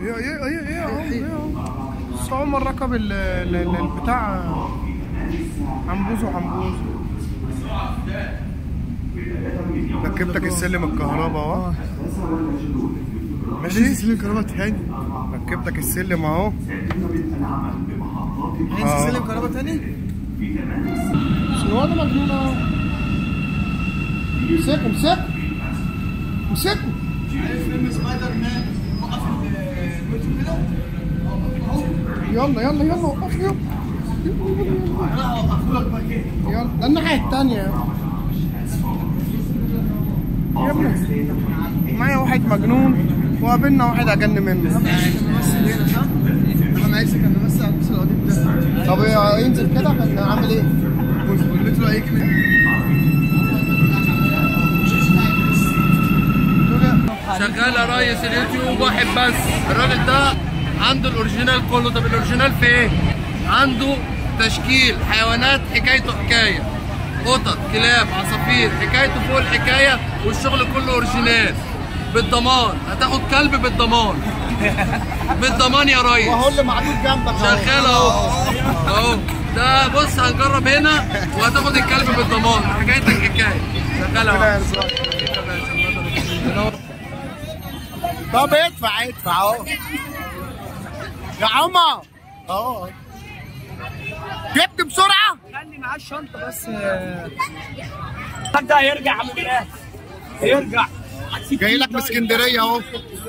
ايه ايه ايه ايه اهو ايه اهو بس عمر ركب ال- ال- ال- البتاع عنبوز وعنبوز ركبتك السلم الكهرباء اهو ماشي سلم كهرباء تاني ركبتك السلم اهو عايز سلم كهرباء تاني بس الواد مجنون اهو امسكه امسكه امسكه عارف فيلم سبايدر مان وقف المترو كده يلا يلا يلا وقف يلا انا هوقفه لك بقى كده يلا ده الناحية التانية يا ابني معايا واحد مجنون وقابلنا واحد أجن منه كان ممثل هنا صح؟ محمد عيسى كان ممثل على المسلسل القديم ده طب إيه، ينزل كده كان عامل ايه؟ والمترو هيجي من شغال يا ريس اليوتيوب واحد بس الراجل ده عنده الاوريجينال كله طب الاوريجينال في ايه؟ عنده تشكيل حيوانات حكايته حكايه قطط كلاب عصافير حكايته فوق الحكايه والشغل كله اوريجينال بالضمان هتاخد كلب بالضمان بالضمان يا ريس وهو اللي معدود جنبك أهو. شغال اهو اهو ده بص هنجرب هنا وهتاخد الكلب بالضمان حكايتك حكايه شغال اهو طب ادفع ادفع اهو يا عمر اهو جبت بسرعة؟ خلي معاه الشنطه بس ده هيرجع من الاخر هيرجع جاي لك من اسكندرية اهو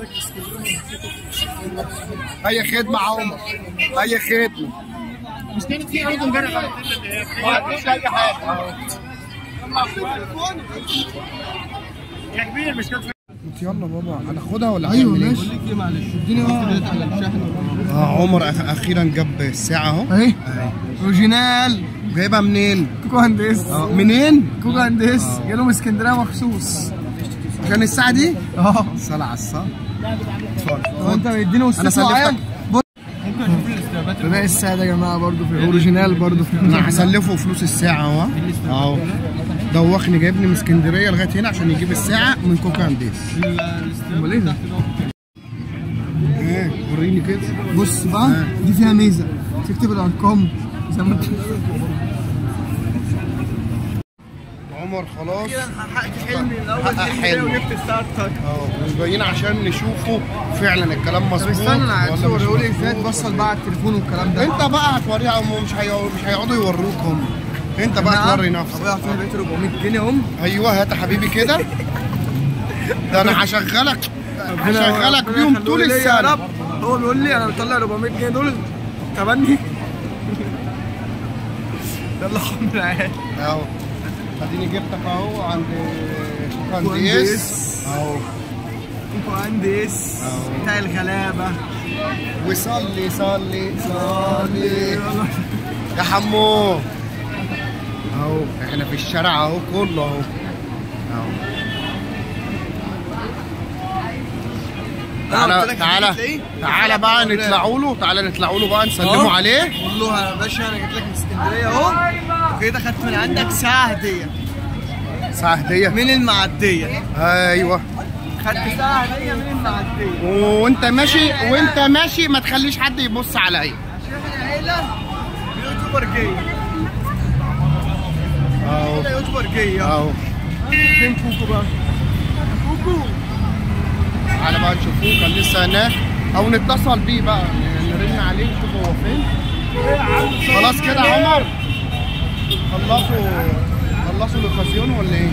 أي خدمة يا عمر أي خدمة مش كانت في برضه امبارح ما فيش أي حاجة يا كبير مش كانت يلا بابا هناخدها ولا ايوه هنعمل إيه؟ ماشي لك ايه معلش اديني واحد على الشحن اه عمر أخ- اخيرا جاب الساعه اهو اهي اوريجينال جايبها منين؟ كوكو هندس اه منين؟ كوكو هندس جاله من اسكندريه مخصوص عشان الساعه دي؟ اه صلاه على الصلاه هو انت مديني وسط انا سلفتك باقي الساعه يا جماعه برضه في اوريجينال برضه في انا هسلفه فلوس الساعه اهو اهو دوخني جايبني من اسكندريه لغايه هنا عشان يجيب الساعه من كوكا انديس امال ايه ده؟ ايه وريني كده بص بقى دي فيها ميزه تكتب الارقام زي ما انت عمر خلاص حققت حلمي الاول حقق حلمي. وجبت ستارتر اه جايين عشان نشوفه فعلا الكلام طب مظبوط استنى انا ولا هتصور مش يقول لي مظبوط ازاي توصل بقى على التليفون والكلام ده انت بقى هتوريها هم مش هيقعدوا مش هيقعدوا يوروك هم انت بقى توري نفسك ابويا عطاني بقيت 400 جنيه هم ايوه هات يا حبيبي كده ده انا هشغلك هشغلك بيهم طول يا السنه رب هو بيقول لي انا مطلع 400 جنيه دول تبني يلا حمد عادي اهو اديني جبتك اهو عند كوكو كوكانديس انديس. اهو مهندس أهو. بتاع الغلابه وصلي صلي صلي يا حمو اهو احنا في الشارع اهو كله اهو اهو أنا قلت تعالى لك تعالى هتلاقيه؟ تعالى بقى نطلعوا له تعالى نطلعوا له بقى نسلموا عليه قول له يا باشا انا جيت لك من اسكندريه اهو وكده خدت من عندك ساعه هديه ساعة هدية من المعديه ايوه خدت ساعه هديه من المعديه وانت ماشي وانت ماشي ما تخليش حد يبص عليا عشان العيله يوتيوبر جاي اهو ده يوتيوبر جاي اهو فين كوكو بقى كوكو تعالى بقى نشوفوه كان لسه هناك او نتصل بيه بقى نرن عليه نشوف هو فين خلاص كده يا عمر خلصوا خلصوا الاوكازيون ولا ايه؟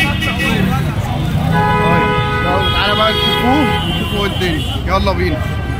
طيب يلا تعالى بقى نشوفوه ونشوفوا ايه الدنيا يلا بينا